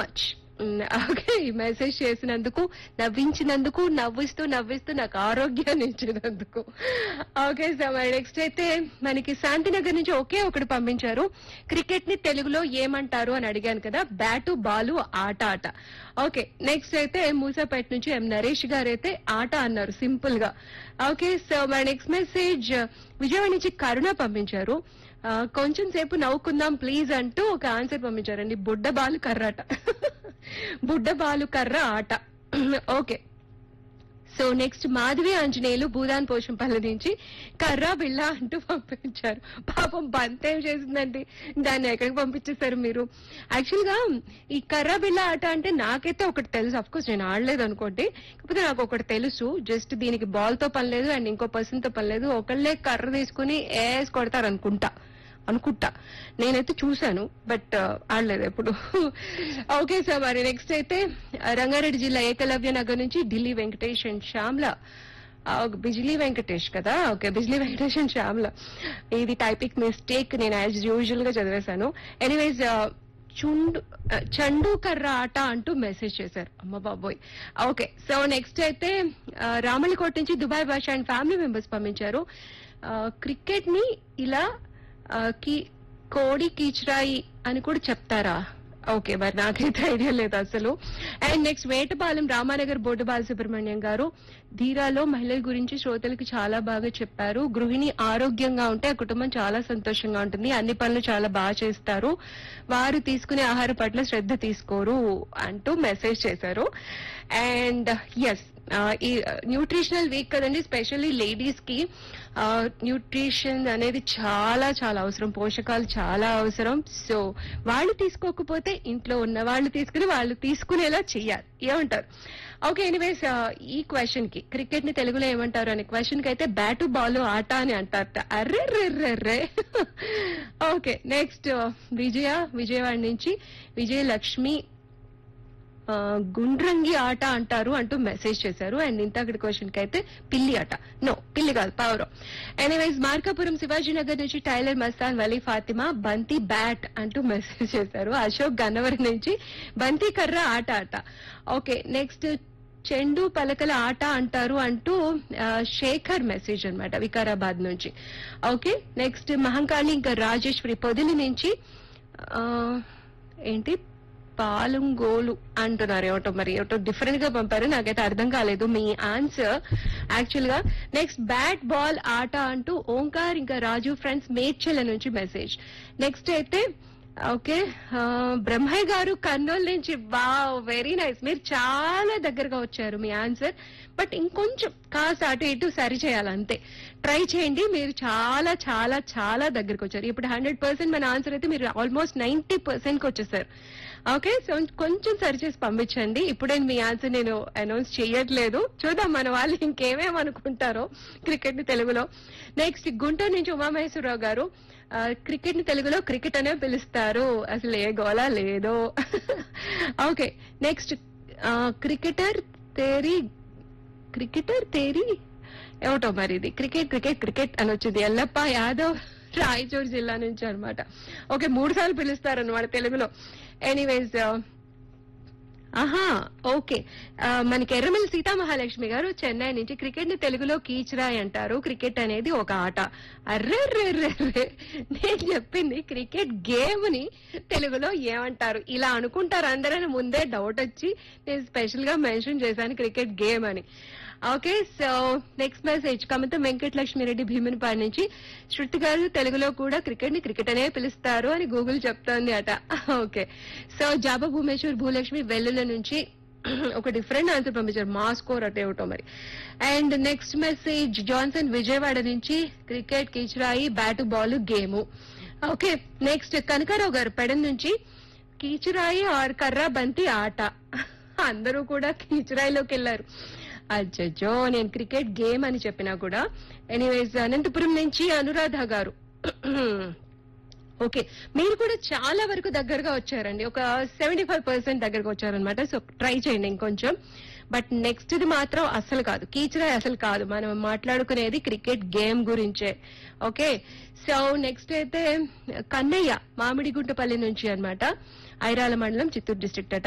much okay message చేసినందుకు నవ్వించినందుకు నవ్విస్తూ నవ్విస్తూ నాకు ఆరోగ్యాన్ని ఇచ్చినందుకు ఓకే సో మరి నెక్స్ట్ అయితే మనకి శాంతినగర్ నుంచి ఒకే ఒకటి పంపించారు క్రికెట్ ని తెలుగులో ఏమంటారు అని అడిగాను కదా బ్యాటు బాలు ఆట ఆట ఓకే నెక్స్ట్ అయితే మూసాపేట నుంచి ఎం నరేష్ గారు అయితే ఆట అన్నారు సింపుల్ గా ఓకే సో మరి నెక్స్ట్ మెసేజ్ విజయవాడ నుంచి కరుణ పంపించారు ఆ, కొంచెం సేపు నవ్వుకుందాం ప్లీజ్ అంటూ ఒక ఆన్సర్ పంపించారండి బుడ్డ బాలు కర్రాట బుడ్డ బాలు కర్ర ఆట okay so next Madhavi Anjaneyulu Bhoodan Pochampally నుంచి కర్రా బిళ్ళ అంటూ పంపించారు పాపం బంతేం చేసిందండి దాన్ని ఎక్కడికి పంపించేశారు మీరు యాక్చువల్ గా ఈ కర్రా బిళ్ళ ఆట అంటే నాకైతే ఒకటి తెలుసు అఫ్ కోర్స్ నేను ఆడలేదు అనుకోండి కాకపోతే నాకు ఒకటి తెలుసు జస్ట్ దీనికి బాల్ తో పని లేదు అండ్ ఇంకో పర్సన్ తో పని లేదు ఒకళ్ళే కర్ర తీసుకుని ఏస్ కొడతారు అనుకుంటా అనుకుంటా నేనైతే చూశాను బట్ ఆడలేదు ఎప్పుడు ఓకే సార్ మరి నెక్స్ట్ అయితే ఆ, రంగారెడ్డి జిల్లా ఏకలవ్య నగర్ నుంచి ఢిల్లీ వెంకటేష్ అండ్ శ్యామ్ల ఆ, బిజ్లీ వెంకటేష్ కదా ఓకే బిజ్లీ వెంకటేష్ అండ్ శ్యామ్ల ఇది టైపిక్ మిస్టేక్ నేను యాజ్ యూజువల్ గా చదివేశాను ఎనీవేస్ చుండు ఆ, చండు కర్ర ఆట అంటూ మెసేజ్ చేశారు అమ్మ బాబోయ్ ఓకే సో నెక్స్ట్ అయితే ఆ, రామలికోట నుంచి Dubai Basha and family members పంపించారు క్రికెట్ ని ఇలా ఆ, కి కోడి కీచురాయి అని కూడా చెప్తారా ఓకే మరి నాకైతే ఐడియా లేదు అసలు and next Vetapalem Ramanagar board Balasubrahmanyam గారు ధీరాలో మహిళల గురించి శ్రోతలకి చాలా బాగా చెప్పారు గృహిణి ఆరోగ్యంగా ఉంటే ఆ కుటుంబం చాలా సంతోషంగా ఉంటుంది అన్ని పనులు చాలా బాగా చేస్తారు వారు తీసుకునే ఆహార పట్ల శ్రద్ధ తీసుకోరు అంటూ మెసేజ్ చేశారు అండ్ ఎస్ ఈ న్యూట్రిషనల్ వీక్ కదండి స్పెషల్లీ లేడీస్ కి న్యూట్రిషన్ అనేది చాలా చాలా అవసరం పోషకాలు చాలా అవసరం సో వాళ్ళు తీసుకోకపోతే ఇంట్లో ఉన్న వాళ్ళు తీసుకుని వాళ్ళు తీసుకునేలా చెయ్యాలి ఏమంటారు ఓకే ఎనీవేస్ ఈ క్వశ్చన్ కి క్రికెట్ ని తెలుగులో ఏమంటారు అనే క్వశ్చన్ కి అయితే బ్యాటు బాల్ ఆట అని అంటారట అర్రే ర్రె ఓకే నెక్స్ట్ విజయ విజయవాడ నుంచి విజయలక్ష్మి ఆ, గుండ్రంగి ఆట అంటారు అంటూ మెసేజ్ చేశారు అండ్ ఇంతకటి క్వశ్చన్ కి అయితే పిల్లి ఆట నో పిల్లి కాదు పవర్ ఎనీవేస్ మార్కాపురం శివాజీనగర్ నుంచి టైలర్ మస్తాన్ వలీ ఫాతిమా బంతి బ్యాట్ అంటూ మెసేజ్ చేశారు అశోక్ గన్నవరం నుంచి బంతి కర్ర ఆట ఆట ఓకే నెక్స్ట్ చెండు పలకల ఆట అంటారు అంటూ ఆ, శేఖర్ మెసేజ్ అన్నమాట వికారాబాద్ నుంచి ఓకే నెక్స్ట్ మహంకాళి ఇంకా రాజేశ్వరి పొదిలి నుంచి ఆ, ఏంటి పాలుంగోలు అంటున్నారు ఏమిటో మరి ఏమిటో డిఫరెంట్ గా పంపారు నాకైతే అర్థం కాలేదు మీ ఆన్సర్ యాక్చువల్ గా నెక్స్ట్ బ్యాట్ బాల్ ఆట అంటూ ఓంకార్ ఇంకా రాజు ఫ్రెండ్స్ మేడ్చల నుంచి మెసేజ్ నెక్స్ట్ అయితే ఓకే ఆ, బ్రహ్మయ్య గారు కర్నూలు నుంచి వావ్ వెరీ నైస్ మీరు చాలా దగ్గరగా వచ్చారు మీ ఆన్సర్ బట్ ఇంకొంచెం కాస్త అటు ఇటు సరి చేయాలి అంతే ట్రై చేయండి మీరు చాలా చాలా చాలా దగ్గరకు వచ్చారు ఇప్పుడు హండ్రెడ్ పర్సెంట్ మన ఆన్సర్ అయితే మీరు ఆల్మోస్ట్ నైన్టీ పర్సెంట్ కి వచ్చేసారు ఓకే సో కొంచెం సరి చేసి పంపించండి ఇప్పుడే మీ ఆన్సర్ నేను అనౌన్స్ చేయట్లేదు చూద్దాం మన వాళ్ళు ఇంకేమేమి అనుకుంటారో క్రికెట్ ని తెలుగులో నెక్స్ట్ గుంటూరు నుంచి ఉమామహేశ్వరరావు గారు క్రికెట్ ని తెలుగులో క్రికెట్ అనే పిలుస్తారు అసలు ఏ గోలా లేదో ఓకే నెక్స్ట్ క్రికెటర్ తేరీ క్రికెటర్ తేరీ ఏమిటో మరి ఇది క్రికెట్ క్రికెట్ క్రికెట్ అని వచ్చింది ఎల్లప్ప యాదవ్ రాయచూరు జిల్లా నుంచి అన్నమాట ఓకే మూడు సార్లు పిలుస్తారు అనమాట తెలుగులో ఎనీవేస్ ఆహా ఓకే ఆ, మనకి ఎర్రమల్లి సీతామహాలక్ష్మి గారు చెన్నై నుంచి క్రికెట్ ని తెలుగులో కీచరాయ్ అంటారు క్రికెట్ అనేది ఒక ఆట అర్రెర్రెర్రెర్రె నేను చెప్పింది క్రికెట్ గేమ్ ని తెలుగులో ఏమంటారు ఇలా అనుకుంటారు అందరని ముందే డౌట్ వచ్చి నేను స్పెషల్ గా మెన్షన్ చేశాను క్రికెట్ గేమ్ అని okay so next message Kamatha Venkatalakshmi Reddy Bhimunipadu నుంచి శృతి గారు తెలుగులో కూడా క్రికెట్ ని క్రికెట్ అనే పిలుస్తారు అని గూగుల్ చెప్తోంది అట ఓకే సో జాబా భూమేశ్వర్ భూలక్ష్మి వెల్లుల నుంచి ఒక డిఫరెంట్ ఆన్సర్ పంపించారు మా స్కోర్ అటే ఒకటో మరి and next message Johnson Vijayawada నుంచి క్రికెట్ కీచురాయి bat ball game okay next Kanakarao గారు పెడన్ నుంచి కీచురాయి ఆర్ కర్రా బంతి ఆట అందరూ కూడా కీచురాయిలోకి వెళ్లారు అచ్చచ్చో నేను క్రికెట్ గేమ్ అని చెప్పినా కూడా ఎనీవేస్ అనంతపురం నుంచి అనురాధ గారు ఓకే మీరు కూడా చాలా వరకు దగ్గరగా వచ్చారండి ఒక సెవెంటీ ఫైవ్ పర్సెంట్ దగ్గరకు వచ్చారనమాట సో ట్రై చేయండి ఇంకొంచెం బట్ నెక్స్ట్ ఇది మాత్రం అసలు కాదు కీచరాయ్ అసలు కాదు మనం మాట్లాడుకునేది క్రికెట్ గేమ్ గురించే ఓకే సో నెక్స్ట్ అయితే కన్నయ్య మామిడిగుంటపల్లి నుంచి అన్నమాట ఐరాల మండలం చిత్తూరు డిస్ట్రిక్ట్ అట